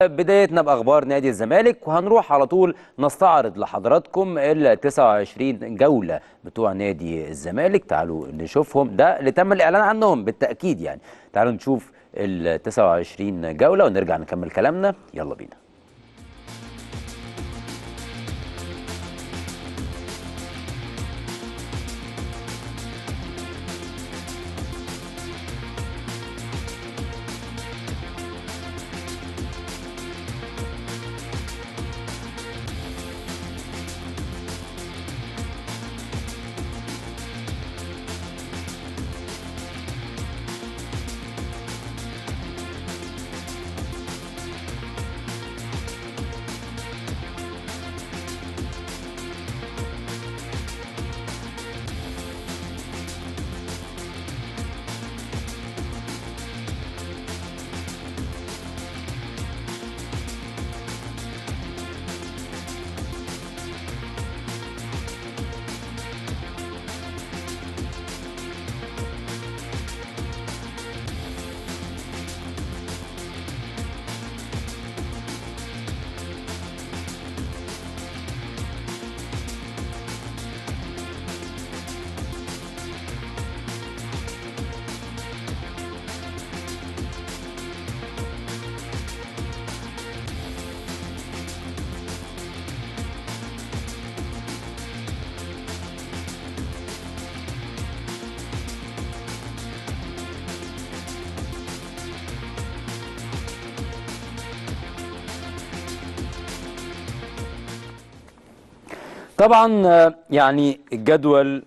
بدايتنا باخبار نادي الزمالك وهنروح على طول نستعرض لحضراتكم ال 29 جوله بتوع نادي الزمالك تعالوا نشوفهم ده اللي تم الاعلان عنهم بالتاكيد يعني تعالوا نشوف ال 29 جوله ونرجع نكمل كلامنا يلا بينا طبعا آه، يعني الجدول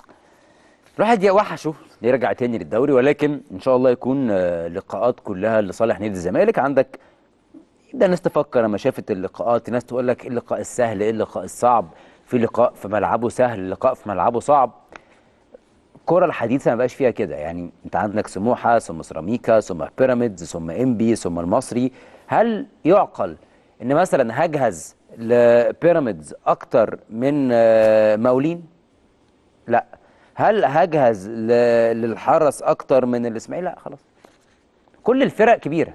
الواحد يوحشه يرجع تاني للدوري ولكن ان شاء الله يكون آه، لقاءات كلها لصالح نادي الزمالك عندك يبدا الناس تفكر لما شافت اللقاءات الناس تقول لك ايه اللقاء السهل ايه اللقاء الصعب في لقاء في ملعبه سهل لقاء في ملعبه صعب الكرة الحديثة ما بقاش فيها كده يعني انت عندك سموحة ثم سيراميكا ثم بيراميدز ثم انبي ثم المصري هل يعقل ان مثلا هجهز لبيراميدز اكتر من آه، مقاولين لا هل هجهز ل- للحرس اكتر من الاسماعيلي لا خلاص كل الفرق كبيره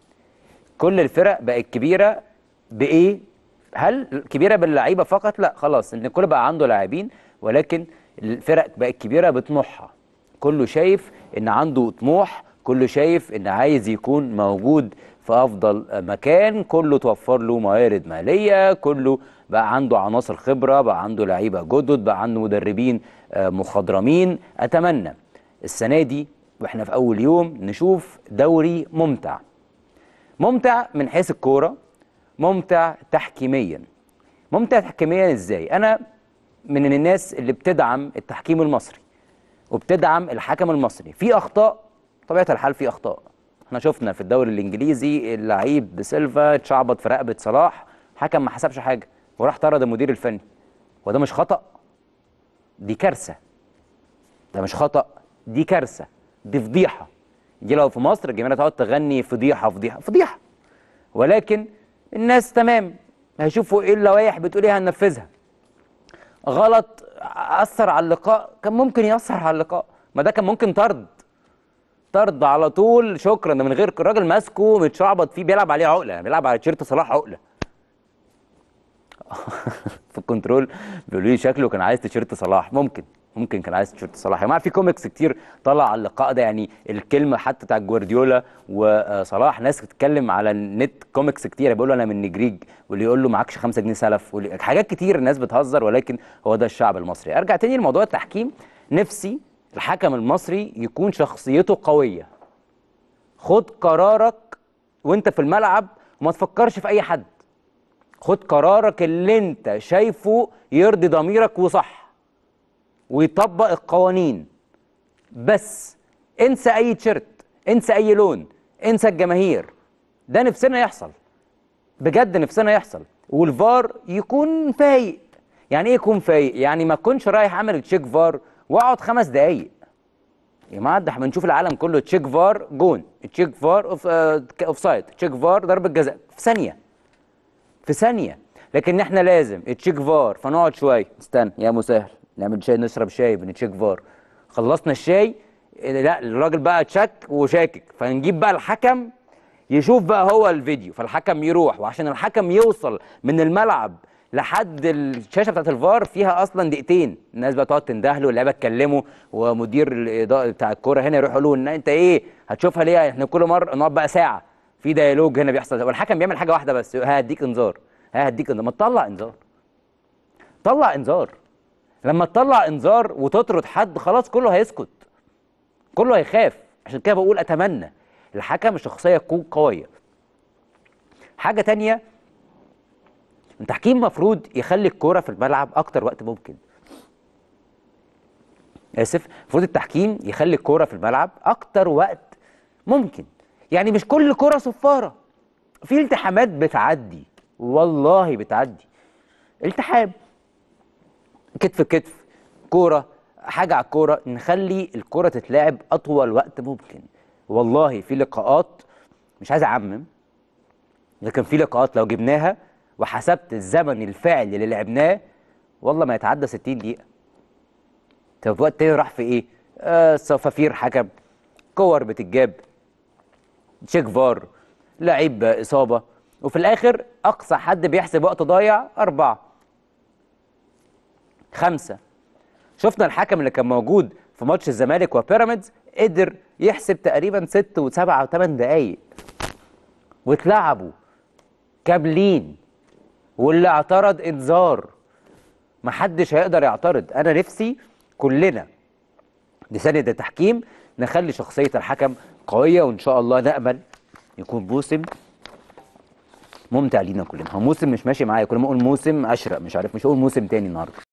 كل الفرق بقت كبيره بايه هل كبيره باللعيبه فقط لا خلاص ان الكل بقى عنده لاعبين ولكن الفرق بقت كبيره بطموحها كله شايف ان عنده طموح كله شايف ان عايز يكون موجود في افضل مكان كله توفر له موارد ماليه كله بقى عنده عناصر خبره بقى عنده لعيبه جدد بقى عنده مدربين آه، مخضرمين اتمنى السنه دي واحنا في اول يوم نشوف دوري ممتع ممتع من حيث الكوره ممتع تحكيميا ممتع تحكيميا ازاي انا من الناس اللي بتدعم التحكيم المصري وبتدعم الحكم المصري في اخطاء طبيعه الحال في اخطاء احنا شفنا في الدوري الانجليزي اللعيب سيلفا اتشعبط في رقبه صلاح حكم ما حسبش حاجه وراح طرد المدير الفني وده مش خطا دي كارثه ده مش خطا دي كارثه دي فضيحه دي لو في مصر الجماهير هتقعد تغني فضيحه فضيحه فضيحه ولكن الناس تمام هيشوفوا ايه اللوائح بتقول ايه هننفذها غلط اثر على اللقاء كان ممكن ياثر على اللقاء ما ده كان ممكن طرد طرد على طول شكرا ده من غير الراجل ماسكه متشعبط فيه بيلعب عليه عقله بيلعب على تيشيرت صلاح عقله في الكنترول بيقولوا لي شكله كان عايز تيشيرت صلاح ممكن ممكن كان عايز تيشيرت صلاح يا جماعه في كوميكس كتير طلع على اللقاء ده يعني الكلمه حتى بتاعت جوارديولا وصلاح ناس بتتكلم على النت كوميكس كتير بيقول له انا من نجريج واللي يقول له معكش 5 جنيه سلف واللي- حاجات كتير الناس بتهزر ولكن هو ده الشعب المصري ارجع تاني لموضوع التحكيم نفسي الحكم المصري يكون شخصيته قويه خد قرارك وانت في الملعب وما تفكرش في اي حد خد قرارك اللي انت شايفه يرضي ضميرك وصح ويطبق القوانين بس انسى اي تيشيرت انسى اي لون انسى الجماهير ده نفسنا يحصل بجد نفسنا يحصل والفار يكون فايق يعني ايه يكون فايق يعني ما تكونش رايح اعمل تشيك فار واقعد خمس دقايق يا جماعه ده احنا بنشوف العالم كله تشيك فار جون تشيك فار اوف اوف سايد تشيك فار ضربه جزاء في ثانيه في ثانيه لكن احنا لازم تشيك فار فنقعد شويه استنى يا مسهل نعمل شاي نشرب شاي بنتشيك فار خلصنا الشاي لا الراجل بقى تشك وشاكك فنجيب بقى الحكم يشوف بقى هو الفيديو فالحكم يروح وعشان الحكم يوصل من الملعب لحد الشاشه بتاعت الفار فيها اصلا دقيقتين الناس بقى تقعد تندهله واللعيبه تكلمه ومدير الاضاءه بتاع الكوره هنا يروح يقول له ان انت ايه هتشوفها ليه احنا كل مره نقعد بقى ساعه في ديالوج هنا بيحصل والحكم بيعمل حاجه واحده بس هديك انذار هديك انذار ما تطلع انذار طلع انذار لما تطلع انذار وتطرد حد خلاص كله هيسكت كله هيخاف عشان كده بقول اتمنى الحكم الشخصيه تكون قويه حاجه تانية التحكيم مفروض يخلي الكوره في الملعب اكتر وقت ممكن اسف المفروض التحكيم يخلي الكوره في الملعب اكتر وقت ممكن يعني مش كل كوره صفاره في التحامات بتعدي والله بتعدي التحام كتف كتف كوره حاجه على الكوره نخلي الكوره تتلعب اطول وقت ممكن والله في لقاءات مش عايز اعمم لكن في لقاءات لو جبناها وحسبت الزمن الفعلي اللي لعبناه والله ما يتعدى 60 دقيقه طب وقت تاني راح في ايه آه صفافير حكم كور بتتجاب تشيك فار لعيب اصابه وفي الاخر اقصى حد بيحسب وقت ضايع اربعه خمسه شفنا الحكم اللي كان موجود في ماتش الزمالك وبيراميدز قدر يحسب تقريبا ست وسبعة وثمان دقايق واتلعبوا كاملين واللي اعترض انذار محدش هيقدر يعترض انا نفسي كلنا نساند التحكيم نخلي شخصية الحكم قوية وإن شاء الله نأمل يكون موسم ممتع لينا كلنا هو موسم مش ماشي معايا كل ما أقول موسم أشرق مش عارف مش هقول موسم تاني النهارده